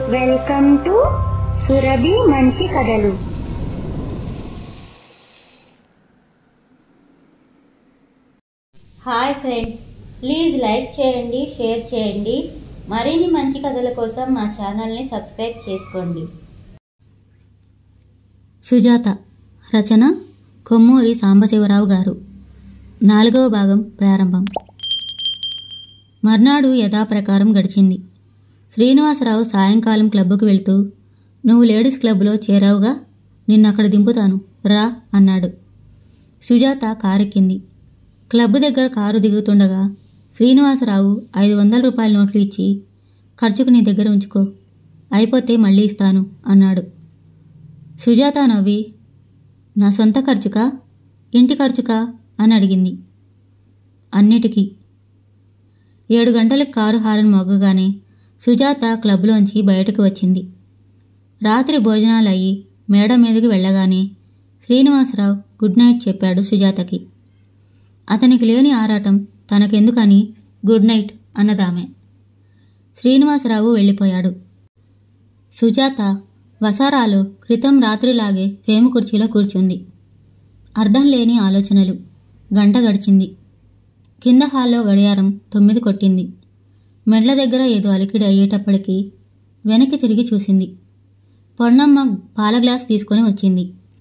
welcome to Surabhi మంచి కథలు hi friends please like చేయండి షేర్ చేయండి మరిన్ని మంచి కథల కోసం మా ఛానల్ని సబ్స్క్రైబ్ చేసుకోండి సుజాత రచన కొమ్మూరి సాంబశివరావు గారు నాలుగవ భాగం ప్రారంభం మర్నాడు యథాప్రకారం గడిచింది శ్రీనివాసరావు సాయంకాలం క్లబ్కు వెళ్తూ నువ్వు లేడీస్ క్లబ్లో చేరావుగా నిన్నక్కడ దింపుతాను రా అన్నాడు సుజాత కారెక్కింది క్లబ్ దగ్గర కారు దిగుతుండగా శ్రీనివాసరావు ఐదు వందల రూపాయల నోట్లు ఇచ్చి ఖర్చుకు నీ దగ్గర ఉంచుకో అయిపోతే మళ్ళీ ఇస్తాను అన్నాడు సుజాత నవ్వి నా సొంత ఖర్చుకా ఇంటి ఖర్చుకా అని అడిగింది అన్నిటికీ ఏడు గంటలకు కారు హారన్ మోగగానే సుజాత క్లబ్లోంచి బయటకు వచ్చింది రాత్రి భోజనాలు అయ్యి మేడ మీదకి వెళ్ళగానే శ్రీనివాసరావు గుడ్ నైట్ చెప్పాడు సుజాతకి అతనికి లేని ఆరాటం తనకెందుకని గుడ్ నైట్ అన్నదామె శ్రీనివాసరావు వెళ్ళిపోయాడు సుజాత వసారాలో క్రితం రాత్రిలాగే ఫేము కుర్చీలో కూర్చుంది అర్థం లేని ఆలోచనలు గంట గడిచింది కింద హాల్లో గడియారం తొమ్మిది కొట్టింది మెడ్ల దగ్గర ఏదో అలికిడి అయ్యేటప్పటికీ వెనక్కి తిరిగి చూసింది పొన్నమ్మ పాల గ్లాస్ తీసుకొని వచ్చింది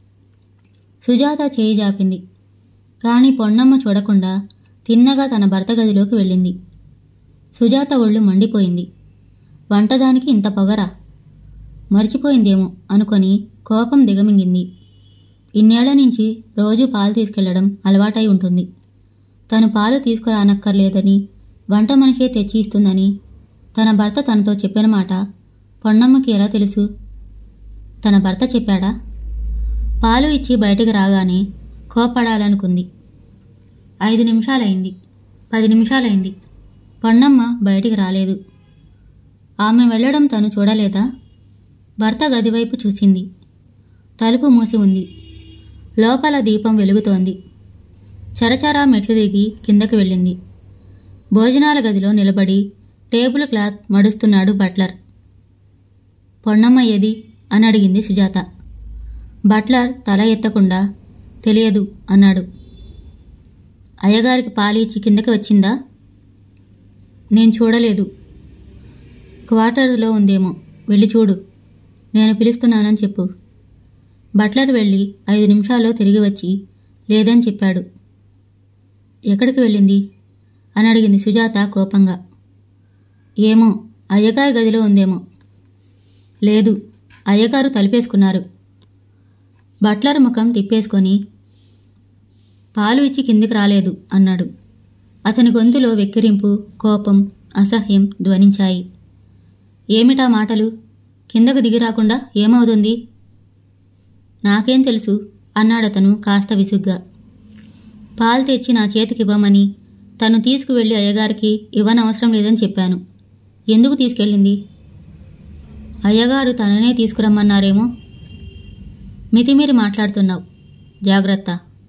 సుజాత చేయి జాపింది కానీ పొన్నమ్మ చూడకుండా తిన్నగా తన భర్త గదిలోకి వెళ్ళింది సుజాత ఒళ్ళు మండిపోయింది వంటదానికి ఇంత పొగరా మర్చిపోయిందేమో అనుకొని కోపం దిగమింగింది ఇన్నేళ్ల నుంచి రోజు పాలు తీసుకెళ్లడం అలవాటై ఉంటుంది తను పాలు తీసుకురానక్కర్లేదని వంట మనిషే తెచ్చి ఇస్తుందని తన భర్త తనతో చెప్పిన మాట పొన్నమ్మకి ఎలా తెలుసు తన భర్త చెప్పాడా పాలు ఇచ్చి బయటకు రాగానే కోపడాలనుకుంది ఐదు నిమిషాలైంది పది నిమిషాలైంది పొన్నమ్మ బయటికి రాలేదు ఆమె వెళ్ళడం తను చూడలేదా భర్త గదివైపు చూసింది తలుపు మూసి ఉంది లోపల దీపం వెలుగుతోంది చరచరా మెట్లు దిగి కిందకి వెళ్ళింది భోజనాల గదిలో నిలబడి టేబుల్ క్లాత్ మడుస్తున్నాడు బట్లర్ పొన్నమ్మ ఏది అని అడిగింది సుజాత బట్లర్ తల ఎత్తకుండా తెలియదు అన్నాడు అయ్యగారికి పాలిచ్చి కిందకి వచ్చిందా నేను చూడలేదు క్వార్టర్లో ఉందేమో వెళ్ళి చూడు నేను పిలుస్తున్నానని చెప్పు బట్లర్ వెళ్ళి ఐదు నిమిషాల్లో తిరిగి వచ్చి లేదని చెప్పాడు ఎక్కడికి వెళ్ళింది అని అడిగింది సుజాత కోపంగా ఏమో అయ్యగారి గదిలో ఉందేమో లేదు అయ్యగారు తలిపేసుకున్నారు బట్లర్ ముఖం తిప్పేసుకొని పాలు ఇచ్చి కిందికి రాలేదు అన్నాడు అతని గొంతులో వెక్కిరింపు కోపం అసహ్యం ధ్వనించాయి ఏమిటా మాటలు కిందకు దిగి రాకుండా ఏమవుతుంది నాకేం తెలుసు అన్నాడతను కాస్త విసుగ్గా పాలు తెచ్చి నా చేతికివ్వమని తను తీసుకువెళ్ళి అయ్యగారికి ఇవ్వనవసరం లేదని చెప్పాను ఎందుకు తీసుకెళ్ళింది అయ్యగారు తననే తీసుకురమ్మన్నారేమో మితిమీరి మాట్లాడుతున్నావు జాగ్రత్త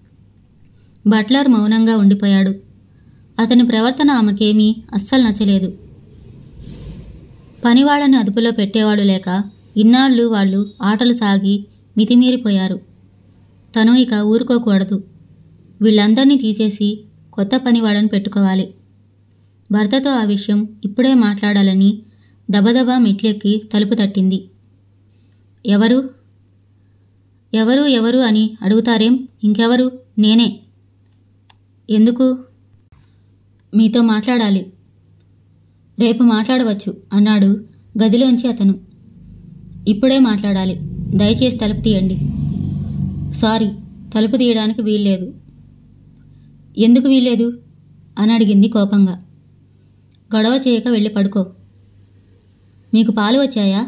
బట్లర్ మౌనంగా ఉండిపోయాడు అతని ప్రవర్తన ఆమెకేమీ అస్సలు నచ్చలేదు పనివాళ్ళని అదుపులో పెట్టేవాడు లేక ఇన్నాళ్ళు వాళ్ళు ఆటలు సాగి మితిమీరిపోయారు తను ఇక ఊరుకోకూడదు వీళ్ళందరినీ తీసేసి కొత్త పనివాడని పెట్టుకోవాలి భర్తతో ఆ విషయం ఇప్పుడే మాట్లాడాలని దబదబా మెట్లెక్కి తలుపు తట్టింది ఎవరు ఎవరు ఎవరు అని అడుగుతారేం ఇంకెవరు నేనే ఎందుకు మీతో మాట్లాడాలి రేపు మాట్లాడవచ్చు అన్నాడు గదిలోంచి అతను ఇప్పుడే మాట్లాడాలి దయచేసి తలుపు తీయండి సారీ తలుపు తీయడానికి వీల్లేదు ఎందుకు వీల్లేదు అని అడిగింది కోపంగా గొడవ చేయక వెళ్ళి పడుకో మీకు పాలు వచ్చాయా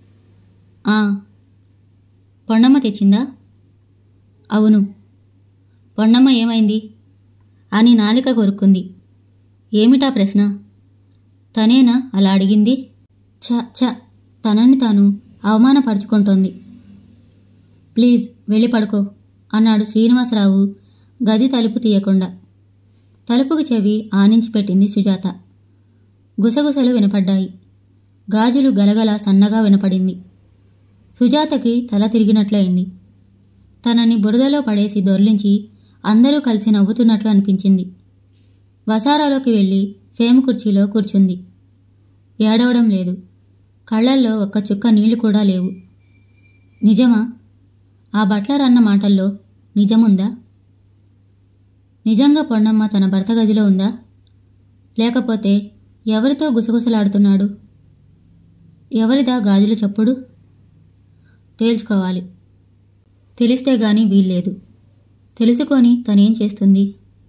ఆ పొన్నమ్మ తెచ్చిందా అవును పొన్నమ్మ ఏమైంది అని నాలిక కొరుక్కుంది ఏమిటా ప్రశ్న తనేనా అలా అడిగింది ఛ ఛ తనని తాను అవమానపరుచుకుంటోంది ప్లీజ్ వెళ్ళి పడుకో అన్నాడు శ్రీనివాసరావు గది తలుపు తీయకుండా తలుపుకు చెవి ఆనించి పెట్టింది సుజాత గుసగుసలు వినపడ్డాయి గాజులు గలగల సన్నగా వినపడింది సుజాతకి తల తిరిగినట్లయింది తనని బురదలో పడేసి దొర్లించి అందరూ కలిసి నవ్వుతున్నట్లు అనిపించింది వసారాలోకి వెళ్ళి ఫేమ్ కుర్చీలో కూర్చుంది ఏడవడం లేదు కళ్ళల్లో ఒక్క చుక్క నీళ్లు కూడా లేవు నిజమా ఆ బట్లర్ అన్న మాటల్లో నిజముందా నిజంగా పొన్నమ్మ తన భర్త గదిలో ఉందా లేకపోతే ఎవరితో గుసగుసలాడుతున్నాడు ఎవరిదా గాజుల చప్పుడు తేల్చుకోవాలి తెలిస్తే గాని వీల్లేదు తెలుసుకొని తనేం చేస్తుంది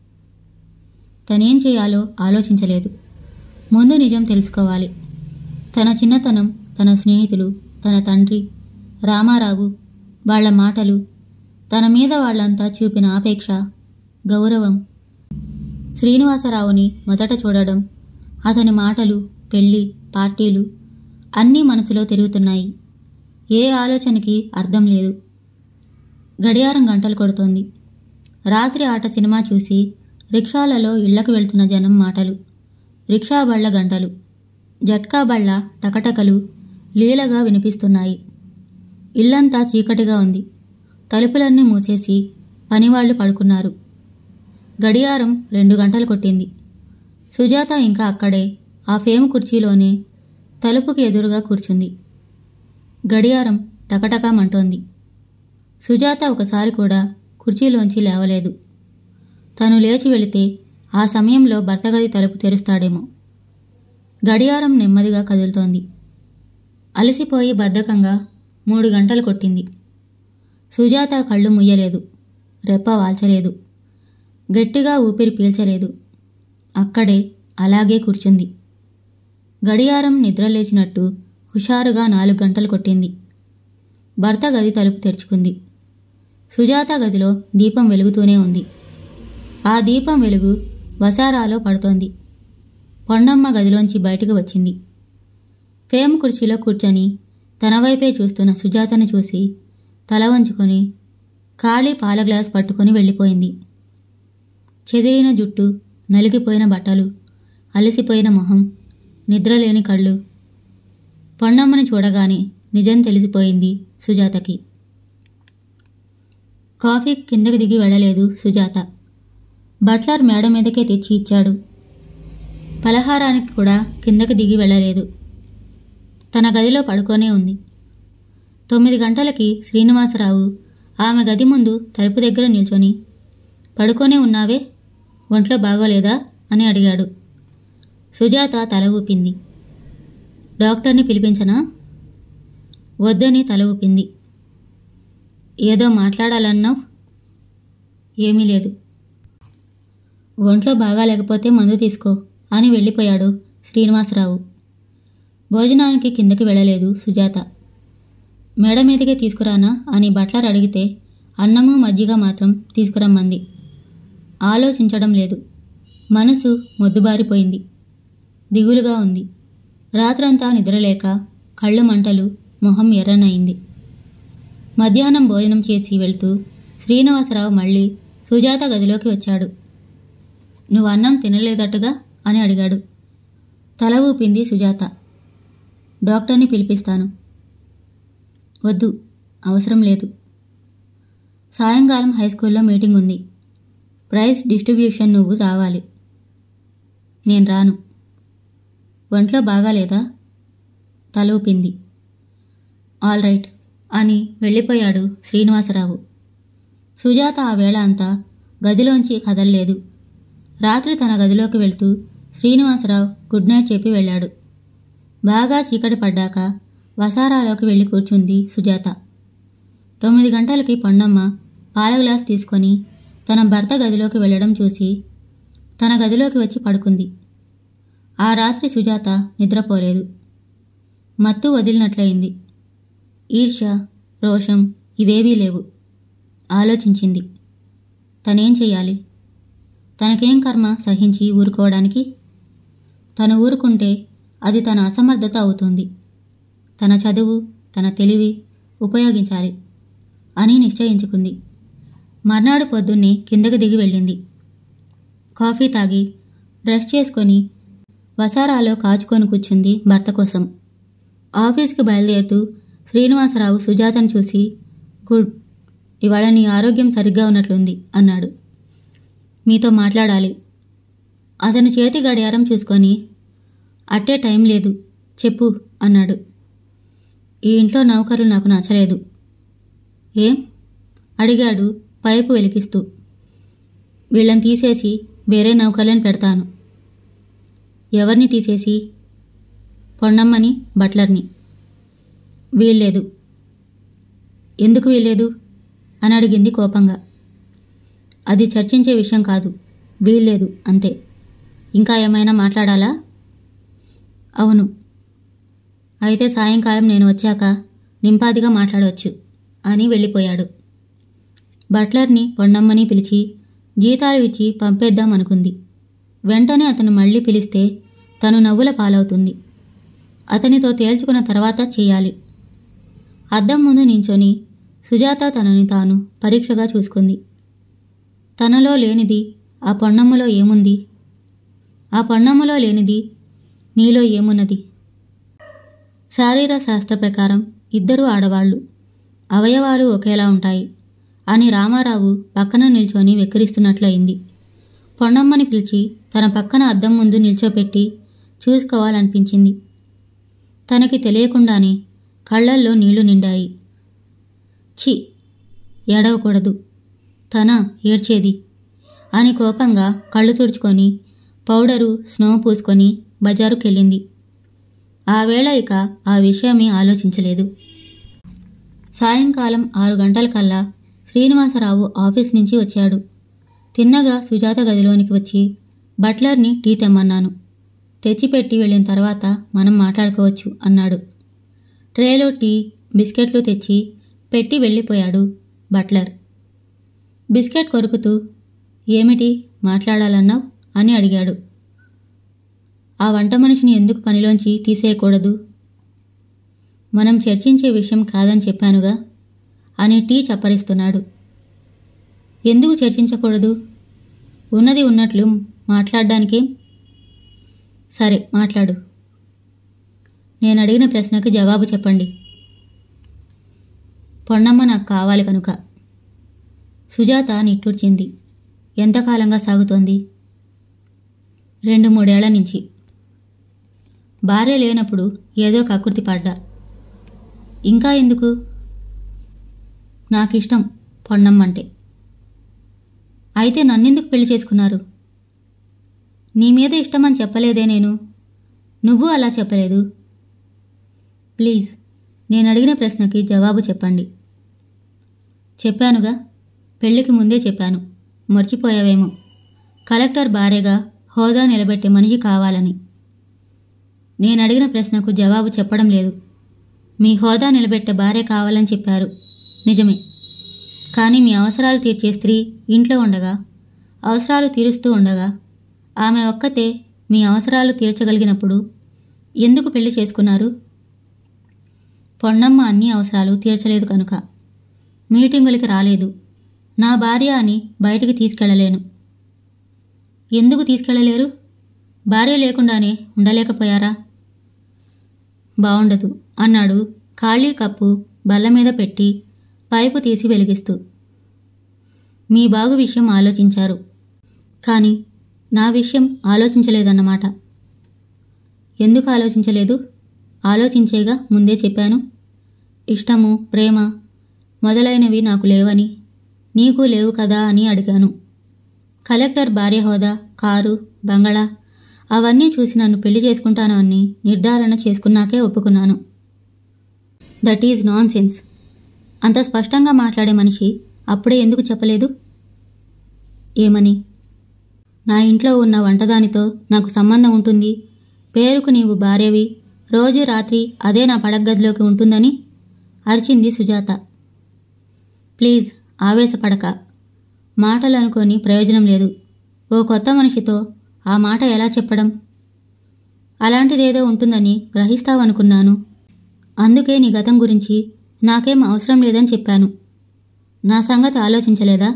తనేం చేయాలో ఆలోచించలేదు ముందు నిజం తెలుసుకోవాలి తన చిన్నతనం తన స్నేహితులు తన తండ్రి రామారావు వాళ్ళ మాటలు తన మీద వాళ్ళంతా చూపిన ఆపేక్ష గౌరవం శ్రీనివాసరావుని మొదట చూడడం అతని మాటలు పెళ్ళి పార్టీలు అన్నీ మనసులో తిరుగుతున్నాయి ఏ ఆలోచనకి అర్థం లేదు గడియారం గంటలు కొడుతోంది రాత్రి ఆట సినిమా చూసి రిక్షాలలో ఇళ్లకు వెళ్తున్న జనం మాటలు రిక్షా బళ్ళ గంటలు జట్కా బళ్ళ టకటకలు లీలగా వినిపిస్తున్నాయి ఇల్లంతా చీకటిగా ఉంది తలుపులన్నీ మూసేసి పనివాళ్లు పడుకున్నారు గడియారం రెండు గంటలు కొట్టింది సుజాత ఇంకా అక్కడే ఆ ఫేమ్ కుర్చీలోనే తలుపుకి ఎదురుగా కూర్చుంది గడియారం టకటకమంటోంది సుజాత ఒకసారి కూడా కుర్చీలోంచి లేవలేదు తను లేచి వెళితే ఆ సమయంలో భర్త గది తలుపు తెరుస్తాడేమో గడియారం నెమ్మదిగా కదులుతోంది అలసిపోయి బద్ధకంగా మూడు గంటలు కొట్టింది సుజాత కళ్ళు ముయ్యలేదు రెప్ప వాల్చలేదు గట్టిగా ఊపిరి పీల్చలేదు అక్కడే అలాగే కూర్చుంది గడియారం నిద్రలేచినట్టు హుషారుగా నాలుగు గంటలు కొట్టింది భర్త గది తలుపు తెరుచుకుంది సుజాత గదిలో దీపం వెలుగుతూనే ఉంది ఆ దీపం వెలుగు వసారాలో పడుతోంది పొన్నమ్మ గదిలోంచి బయటకు వచ్చింది ఫేమ్ కుర్చీలో కూర్చొని తన వైపే చూస్తున్న సుజాతను చూసి తల వంచుకొని ఖాళీ పాల గ్లాస్ పట్టుకొని వెళ్ళిపోయింది చెదిరిన జుట్టు నలిగిపోయిన బట్టలు అలసిపోయిన మొహం నిద్రలేని కళ్ళు పొన్నమ్మని చూడగానే నిజం తెలిసిపోయింది సుజాతకి కాఫీకి కిందకి దిగి వెళ్ళలేదు సుజాత బట్లర్ మేడ మీదకే తెచ్చి ఇచ్చాడు పలహారానికి కూడా కిందకి దిగి వెళ్ళలేదు తన గదిలో పడుకొనే ఉంది తొమ్మిది గంటలకి శ్రీనివాసరావు ఆమె గది ముందు తలుపు దగ్గర నిల్చొని పడుకొనే ఉన్నావే ఒంట్లో బాగోలేదా అని అడిగాడు సుజాత తల ఊపింది డాక్టర్ని పిలిపించనా వద్దని తల ఊపింది ఏదో మాట్లాడాలన్నావు ఏమీ లేదు ఒంట్లో బాగాలేకపోతే మందు తీసుకో అని వెళ్ళిపోయాడు శ్రీనివాసరావు భోజనానికి కిందకి వెళ్ళలేదు సుజాత మేడ మీదకే తీసుకురానా అని బట్లర్ అడిగితే అన్నము మజ్జిగ మాత్రం తీసుకురమ్మంది ఆలోచించడం లేదు మనసు మొద్దుబారిపోయింది దిగులుగా ఉంది రాత్రంతా నిద్రలేక కళ్ళు మంటలు మొహం ఎర్రనయింది మధ్యాహ్నం భోజనం చేసి వెళ్తూ శ్రీనివాసరావు మళ్ళీ సుజాత గదిలోకి వచ్చాడు నువ్వు అన్నం తినలేదట్టుగా అని అడిగాడు తల ఊపింది సుజాత డాక్టర్ని పిలిపిస్తాను వద్దు అవసరం లేదు సాయంకాలం హై స్కూల్లో మీటింగ్ ఉంది ప్రైజ్ డిస్ట్రిబ్యూషన్ నువ్వు రావాలి నేను రాను ఒంట్లో బాగాలేదా తల ఊపింది ఆల్ రైట్ అని వెళ్ళిపోయాడు శ్రీనివాసరావు సుజాత ఆ వేళ అంతా గదిలోంచి కదల్లేదు రాత్రి తన గదిలోకి వెళ్తూ శ్రీనివాసరావు గుడ్ నైట్ చెప్పి వెళ్ళాడు బాగా చీకటి పడ్డాక వసారాలోకి వెళ్ళి కూర్చుంది సుజాత తొమ్మిది గంటలకి పొన్నమ్మ పాల గ్లాస్ తీసుకొని తన భర్త గదిలోకి వెళ్ళడం చూసి తన గదిలోకి వచ్చి పడుకుంది ఆ రాత్రి సుజాత నిద్రపోలేదు మత్తు వదిలినట్లయింది ఈర్ష్య రోషం ఇవేవీ లేవు ఆలోచించింది తనేం చెయ్యాలి తనకేం కర్మ సహించి ఊరుకోవడానికి తను ఊరుకుంటే అది తన అసమర్థత అవుతుంది తన చదువు తన తెలివి ఉపయోగించాలి అని నిశ్చయించుకుంది మర్నాడు పొద్దున్నే కిందకు దిగి వెళ్ళింది కాఫీ తాగి బ్రష్ చేసుకొని వసారాలో కాచుకొని కూర్చుంది భర్త కోసం ఆఫీస్కి బయలుదేరుతూ శ్రీనివాసరావు సుజాతను చూసి గుడ్ ఇవాళ నీ ఆరోగ్యం సరిగ్గా ఉన్నట్లుంది అన్నాడు మీతో మాట్లాడాలి అతను చేతి గడియారం చూసుకొని అట్టే టైం లేదు చెప్పు అన్నాడు ఈ ఇంట్లో నౌకరులు నాకు నచ్చలేదు ఏం అడిగాడు పైపు వెలికిస్తూ వీళ్ళని తీసేసి వేరే నౌకర్లను పెడతాను ఎవరిని తీసేసి పొన్నమ్మని బట్లర్ని వీల్లేదు ఎందుకు వీల్లేదు అని అడిగింది కోపంగా అది చర్చించే విషయం కాదు వీల్లేదు అంతే ఇంకా ఏమైనా మాట్లాడాలా అవును అయితే సాయంకాలం నేను వచ్చాక నింపాదిగా మాట్లాడవచ్చు అని వెళ్ళిపోయాడు బట్లర్ని పొన్నమ్మని పిలిచి జీతాలు ఇచ్చి పంపేద్దాం అనుకుంది వెంటనే అతను మళ్ళీ పిలిస్తే తను నవ్వుల పాలవుతుంది అతనితో తేల్చుకున్న తర్వాత చేయాలి అద్దం ముందు నించొని సుజాత తనని తాను పరీక్షగా చూసుకుంది తనలో లేనిది ఆ పొన్నమ్మలో ఏముంది ఆ పొన్నమ్మలో లేనిది నీలో ఏమున్నది శారీర శాస్త్ర ప్రకారం ఇద్దరు ఆడవాళ్ళు అవయవాలు ఒకేలా ఉంటాయి అని రామారావు పక్కన నిల్చొని వెక్కిరిస్తున్నట్లయింది పొన్నమ్మని పిలిచి తన పక్కన అద్దం ముందు నిల్చోపెట్టి చూసుకోవాలనిపించింది తనకి తెలియకుండానే కళ్ళల్లో నీళ్లు నిండాయి ఛీ ఏడవకూడదు తన ఏడ్చేది అని కోపంగా కళ్ళు తుడుచుకొని పౌడరు స్నో పూసుకొని బజారుకెళ్ళింది ఆ వేళ ఇక ఆ విషయమే ఆలోచించలేదు సాయంకాలం ఆరు గంటలకల్లా శ్రీనివాసరావు ఆఫీస్ నుంచి వచ్చాడు తిన్నగా సుజాత గదిలోనికి వచ్చి బట్లర్ని టీ తెమ్మన్నాను తెచ్చిపెట్టి వెళ్ళిన తర్వాత మనం మాట్లాడుకోవచ్చు అన్నాడు ట్రేలో టీ బిస్కెట్లు తెచ్చి పెట్టి వెళ్ళిపోయాడు బట్లర్ బిస్కెట్ కొరుకుతూ ఏమిటి మాట్లాడాలన్నావు అని అడిగాడు ఆ వంట మనిషిని ఎందుకు పనిలోంచి తీసేయకూడదు మనం చర్చించే విషయం కాదని చెప్పానుగా అని టీ చప్పరిస్తున్నాడు ఎందుకు చర్చించకూడదు ఉన్నది ఉన్నట్లు మాట్లాడడానికేం సరే మాట్లాడు నేను అడిగిన ప్రశ్నకు జవాబు చెప్పండి పొన్నమ్మ నాకు కావాలి కనుక సుజాత నిట్టూర్చింది ఎంతకాలంగా సాగుతోంది రెండు మూడేళ్ల నుంచి భార్య లేనప్పుడు ఏదో కకృతి పడ్డా ఇంకా ఎందుకు నాకిష్టం పొన్నమ్మంటే అయితే నన్నెందుకు పెళ్లి చేసుకున్నారు నీ మీద ఇష్టమని చెప్పలేదే నేను నువ్వు అలా చెప్పలేదు ప్లీజ్ నేను అడిగిన ప్రశ్నకి జవాబు చెప్పండి చెప్పానుగా పెళ్లికి ముందే చెప్పాను మర్చిపోయావేమో కలెక్టర్ భార్యగా హోదా నిలబెట్టే మనిషి కావాలని నేను అడిగిన ప్రశ్నకు జవాబు చెప్పడం లేదు మీ హోదా నిలబెట్టే భార్య కావాలని చెప్పారు నిజమే కానీ మీ అవసరాలు తీర్చే స్త్రీ ఇంట్లో ఉండగా అవసరాలు తీరుస్తూ ఉండగా ఆమె ఒక్కతే మీ అవసరాలు తీర్చగలిగినప్పుడు ఎందుకు పెళ్లి చేసుకున్నారు పొన్నమ్మ అన్ని అవసరాలు తీర్చలేదు కనుక మీటింగులకి రాలేదు నా భార్య అని బయటికి తీసుకెళ్ళలేను ఎందుకు తీసుకెళ్ళలేరు భార్య లేకుండానే ఉండలేకపోయారా బావుండదు అన్నాడు ఖాళీ కప్పు బల్ల మీద పెట్టి పైపు తీసి వెలిగిస్తూ మీ బాగు విషయం ఆలోచించారు కానీ నా విషయం ఆలోచించలేదన్నమాట ఎందుకు ఆలోచించలేదు ఆలోచించేగా ముందే చెప్పాను ఇష్టము ప్రేమ మొదలైనవి నాకు లేవని నీకు లేవు కదా అని అడిగాను కలెక్టర్ భార్య హోదా కారు బంగళా అవన్నీ చూసి నన్ను పెళ్లి చేసుకుంటాను అని నిర్ధారణ చేసుకున్నాకే ఒప్పుకున్నాను దట్ ఈజ్ నాన్ సెన్స్ అంత స్పష్టంగా మాట్లాడే మనిషి అప్పుడే ఎందుకు చెప్పలేదు ఏమని నా ఇంట్లో ఉన్న వంటదానితో నాకు సంబంధం ఉంటుంది పేరుకు నీవు భార్యవి రోజు రాత్రి అదే నా పడగదిలోకి ఉంటుందని అరిచింది సుజాత ప్లీజ్ ఆవేశపడక మాటలు అనుకొని ప్రయోజనం లేదు ఓ కొత్త మనిషితో ఆ మాట ఎలా చెప్పడం అలాంటిదేదో ఉంటుందని గ్రహిస్తావనుకున్నాను అందుకే నీ గతం గురించి నాకేం అవసరం లేదని చెప్పాను నా సంగతి ఆలోచించలేదా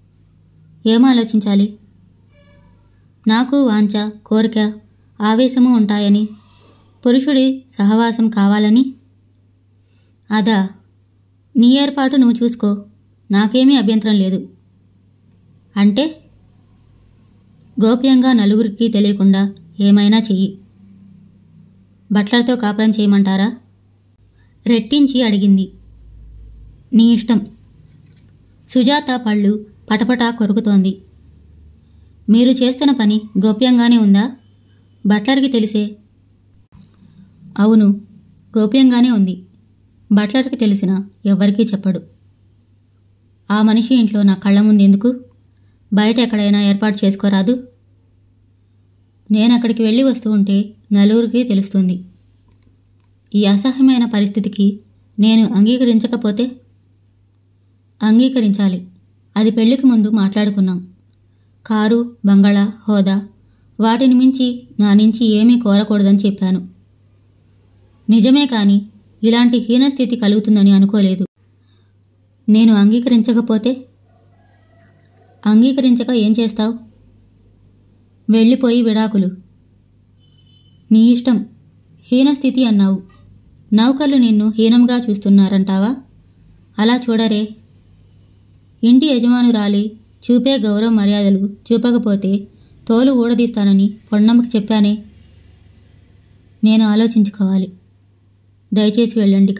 ఏం ఆలోచించాలి నాకు వాంఛ కోరిక ఆవేశము ఉంటాయని పురుషుడి సహవాసం కావాలని అదా నీ ఏర్పాటు నువ్వు చూసుకో నాకేమీ అభ్యంతరం లేదు అంటే గోప్యంగా నలుగురికి తెలియకుండా ఏమైనా చెయ్యి బట్లర్తో కాపురం చేయమంటారా రెట్టించి అడిగింది నీ ఇష్టం సుజాత పళ్ళు పటపటా కొరుకుతోంది మీరు చేస్తున్న పని గోప్యంగానే ఉందా బట్లర్కి తెలిసే అవును గోప్యంగానే ఉంది బట్లర్కి తెలిసిన ఎవ్వరికీ చెప్పడు ఆ మనిషి ఇంట్లో నా కళ్ళ ముందు ఎందుకు బయట ఎక్కడైనా ఏర్పాటు చేసుకోరాదు నేను అక్కడికి వెళ్ళి వస్తూ ఉంటే నలుగురికి తెలుస్తుంది ఈ అసహ్యమైన పరిస్థితికి నేను అంగీకరించకపోతే అంగీకరించాలి అది పెళ్లికి ముందు మాట్లాడుకున్నాం కారు బంగళా హోదా వాటిని మించి నా నుంచి ఏమీ కోరకూడదని చెప్పాను నిజమే కానీ ఇలాంటి హీనస్థితి కలుగుతుందని అనుకోలేదు నేను అంగీకరించకపోతే అంగీకరించక ఏం చేస్తావు వెళ్ళిపోయి విడాకులు నీ ఇష్టం హీనస్థితి అన్నావు నౌకర్లు నిన్ను హీనంగా చూస్తున్నారంటావా అలా చూడరే ఇంటి యజమానురాలి చూపే గౌరవ మర్యాదలు చూపకపోతే తోలు ఊడదీస్తానని పొన్నమ్మకి చెప్పానే నేను ఆలోచించుకోవాలి దయచేసి వెళ్ళండిక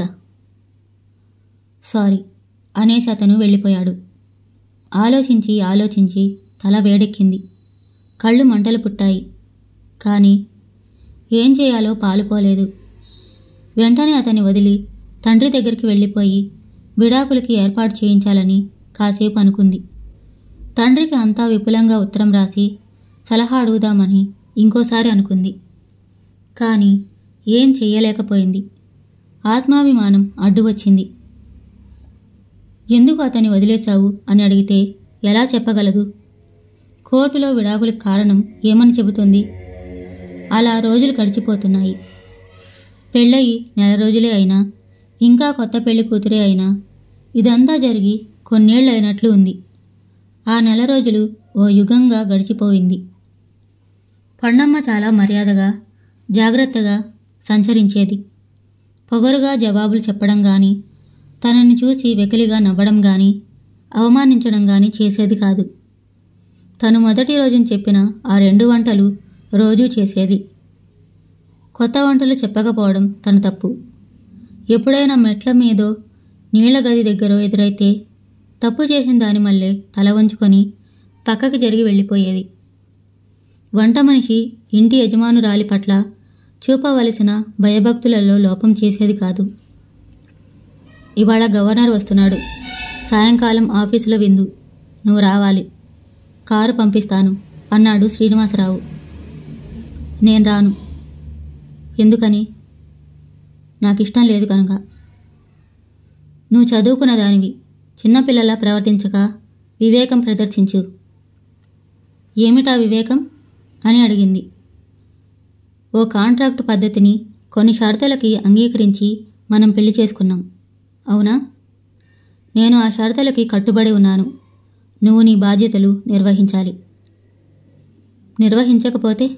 సారీ అనేసి అతను వెళ్ళిపోయాడు ఆలోచించి ఆలోచించి తల వేడెక్కింది కళ్ళు మంటలు పుట్టాయి కానీ ఏం చేయాలో పాలుపోలేదు వెంటనే అతన్ని వదిలి తండ్రి దగ్గరికి వెళ్ళిపోయి విడాకులకి ఏర్పాటు చేయించాలని కాసేపు అనుకుంది తండ్రికి అంతా విపులంగా ఉత్తరం రాసి సలహా అడుగుదామని ఇంకోసారి అనుకుంది కానీ ఏం చెయ్యలేకపోయింది ఆత్మాభిమానం అడ్డు వచ్చింది ఎందుకు అతన్ని వదిలేశావు అని అడిగితే ఎలా చెప్పగలదు కోర్టులో విడాకులకు కారణం ఏమని చెబుతుంది అలా రోజులు గడిచిపోతున్నాయి పెళ్ళయి నెల రోజులే అయినా ఇంకా కొత్త పెళ్లి కూతురే అయినా ఇదంతా జరిగి కొన్నేళ్ళు అయినట్లు ఉంది ఆ నెల రోజులు ఓ యుగంగా గడిచిపోయింది పండమ్మ చాలా మర్యాదగా జాగ్రత్తగా సంచరించేది పొగరుగా జవాబులు చెప్పడం కానీ తనని చూసి వెకిలిగా నవ్వడం కానీ అవమానించడం కానీ చేసేది కాదు తను మొదటి రోజున చెప్పిన ఆ రెండు వంటలు రోజూ చేసేది కొత్త వంటలు చెప్పకపోవడం తన తప్పు ఎప్పుడైనా మెట్ల మీదో నీళ్ల గది దగ్గర ఎదురైతే తప్పు చేసిన దాని మళ్ళీ తల వంచుకొని పక్కకి జరిగి వెళ్ళిపోయేది వంట మనిషి ఇంటి యజమానురాలి పట్ల చూపవలసిన భయభక్తులలో లోపం చేసేది కాదు ఇవాళ గవర్నర్ వస్తున్నాడు సాయంకాలం ఆఫీసులో విందు నువ్వు రావాలి కారు పంపిస్తాను అన్నాడు శ్రీనివాసరావు నేను రాను ఎందుకని నాకు ఇష్టం లేదు కనుక నువ్వు చదువుకున్న దానివి చిన్నపిల్లలా ప్రవర్తించక వివేకం ప్రదర్శించు ఏమిటా వివేకం అని అడిగింది ఓ కాంట్రాక్టు పద్ధతిని కొన్ని షరతులకి అంగీకరించి మనం పెళ్లి చేసుకున్నాం అవునా నేను ఆ షరతులకి కట్టుబడి ఉన్నాను నువ్వు నీ బాధ్యతలు నిర్వహించాలి నిర్వహించకపోతే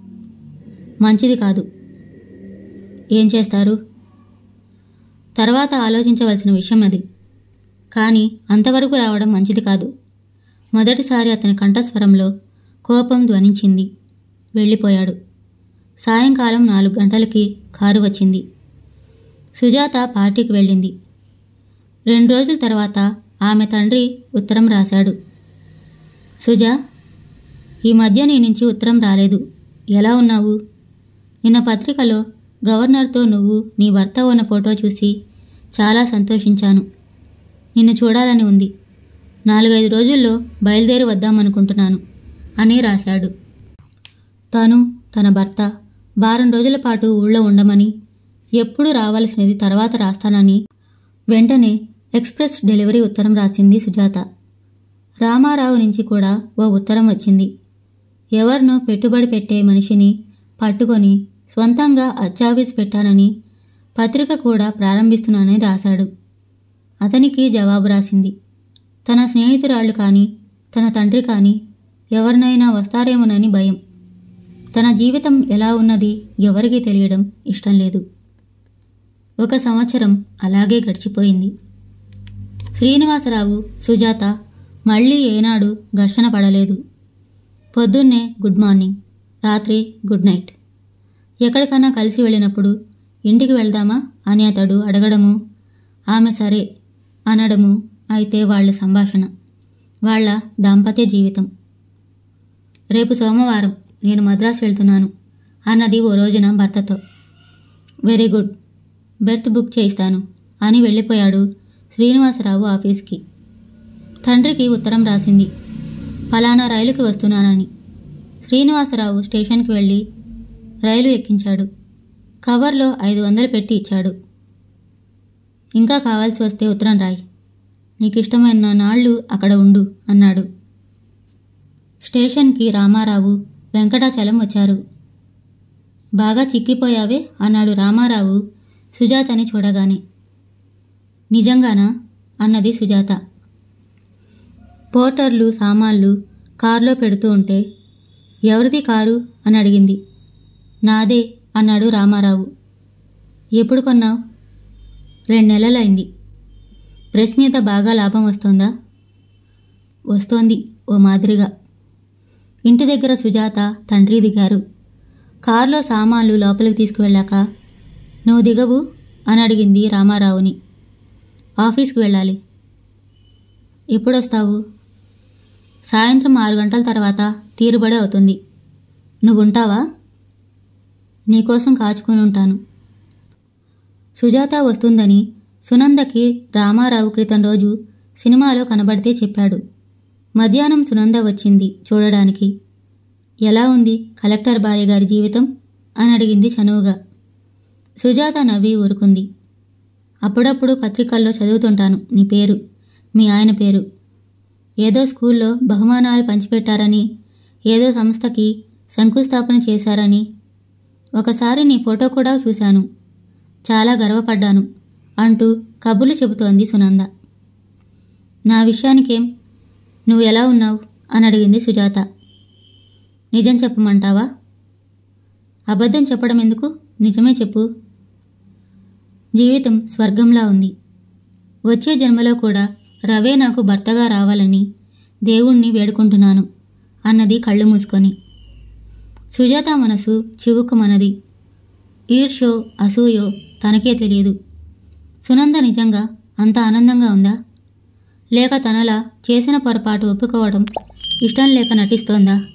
మంచిది కాదు ఏం చేస్తారు తర్వాత ఆలోచించవలసిన విషయం అది కానీ అంతవరకు రావడం మంచిది కాదు మొదటిసారి అతని కంఠస్వరంలో కోపం ధ్వనించింది వెళ్ళిపోయాడు సాయంకాలం నాలుగు గంటలకి కారు వచ్చింది సుజాత పార్టీకి వెళ్ళింది రెండు రోజుల తర్వాత ఆమె తండ్రి ఉత్తరం రాశాడు సుజా ఈ మధ్య నీ నుంచి ఉత్తరం రాలేదు ఎలా ఉన్నావు నిన్న పత్రికలో గవర్నర్తో నువ్వు నీ భర్త ఉన్న ఫోటో చూసి చాలా సంతోషించాను నిన్ను చూడాలని ఉంది నాలుగైదు రోజుల్లో బయలుదేరి వద్దామనుకుంటున్నాను అని రాశాడు తను తన భర్త వారం రోజుల పాటు ఊళ్ళో ఉండమని ఎప్పుడు రావాల్సినది తర్వాత రాస్తానని వెంటనే ఎక్స్ప్రెస్ డెలివరీ ఉత్తరం రాసింది సుజాత రామారావు నుంచి కూడా ఓ ఉత్తరం వచ్చింది ఎవరినో పెట్టుబడి పెట్టే మనిషిని పట్టుకొని స్వంతంగా అచ్చాఫీస్ పెట్టానని పత్రిక కూడా ప్రారంభిస్తున్నానని రాశాడు అతనికి జవాబు రాసింది తన స్నేహితురాళ్ళు కానీ తన తండ్రి కానీ ఎవరినైనా వస్తారేమోనని భయం తన జీవితం ఎలా ఉన్నది ఎవరికీ తెలియడం ఇష్టం లేదు ఒక సంవత్సరం అలాగే గడిచిపోయింది శ్రీనివాసరావు సుజాత మళ్ళీ ఏనాడు ఘర్షణ పడలేదు పొద్దున్నే గుడ్ మార్నింగ్ రాత్రి గుడ్ నైట్ ఎక్కడికన్నా కలిసి వెళ్ళినప్పుడు ఇంటికి వెళ్దామా అని అతడు అడగడము ఆమె సరే అనడము అయితే వాళ్ళ సంభాషణ వాళ్ళ దాంపత్య జీవితం రేపు సోమవారం నేను మద్రాసు వెళ్తున్నాను అన్నది ఓ రోజున భర్తతో వెరీ గుడ్ బెర్త్ బుక్ చేయిస్తాను అని వెళ్ళిపోయాడు శ్రీనివాసరావు ఆఫీస్కి తండ్రికి ఉత్తరం రాసింది ఫలానా రైలుకి వస్తున్నానని శ్రీనివాసరావు స్టేషన్కి వెళ్ళి రైలు ఎక్కించాడు కవర్లో ఐదు వందలు పెట్టి ఇచ్చాడు ఇంకా కావాల్సి వస్తే ఉత్తరం రాయి నీకు ఇష్టమైన నాళ్ళు అక్కడ ఉండు అన్నాడు స్టేషన్కి రామారావు వెంకటాచలం వచ్చారు బాగా చిక్కిపోయావే అన్నాడు రామారావు సుజాతని చూడగానే నిజంగానా అన్నది సుజాత పోర్టర్లు సామాన్లు కారులో పెడుతూ ఉంటే ఎవరిది కారు అని అడిగింది నాదే అన్నాడు రామారావు ఎప్పుడు కొన్నావు రెండు నెలలైంది ప్రెస్ మీద బాగా లాభం వస్తోందా వస్తోంది ఓ మాదిరిగా ఇంటి దగ్గర సుజాత తండ్రి దిగారు కారులో సామాన్లు లోపలికి తీసుకువెళ్ళాక నువ్వు దిగవు అని అడిగింది రామారావుని ఆఫీస్కి వెళ్ళాలి ఎప్పుడొస్తావు సాయంత్రం ఆరు గంటల తర్వాత తీరుబడి అవుతుంది నువ్వు ఉంటావా నీకోసం కాచుకొని ఉంటాను సుజాత వస్తుందని సునందకి రామారావు క్రితం రోజు సినిమాలో కనబడితే చెప్పాడు మధ్యాహ్నం సునంద వచ్చింది చూడడానికి ఎలా ఉంది కలెక్టర్ భార్య గారి జీవితం అని అడిగింది చనువుగా సుజాత నవ్వి ఊరుకుంది అప్పుడప్పుడు పత్రికల్లో చదువుతుంటాను నీ పేరు మీ ఆయన పేరు ఏదో స్కూల్లో బహుమానాలు పంచిపెట్టారని ఏదో సంస్థకి శంకుస్థాపన చేశారని ఒకసారి నీ ఫోటో కూడా చూశాను చాలా గర్వపడ్డాను అంటూ కబుర్లు చెబుతోంది సునంద నా విషయానికేం నువ్వు ఎలా ఉన్నావు అని అడిగింది సుజాత నిజం చెప్పమంటావా అబద్ధం చెప్పడం ఎందుకు నిజమే చెప్పు జీవితం స్వర్గంలా ఉంది వచ్చే జన్మలో కూడా రవే నాకు భర్తగా రావాలని దేవుణ్ణి వేడుకుంటున్నాను అన్నది కళ్ళు మూసుకొని సుజాత మనసు చివుక్కుమన్నది ఈర్షో అసూయో తనకే తెలియదు సునంద నిజంగా అంత ఆనందంగా ఉందా లేక తనలా చేసిన పొరపాటు ఒప్పుకోవడం ఇష్టం లేక నటిస్తోందా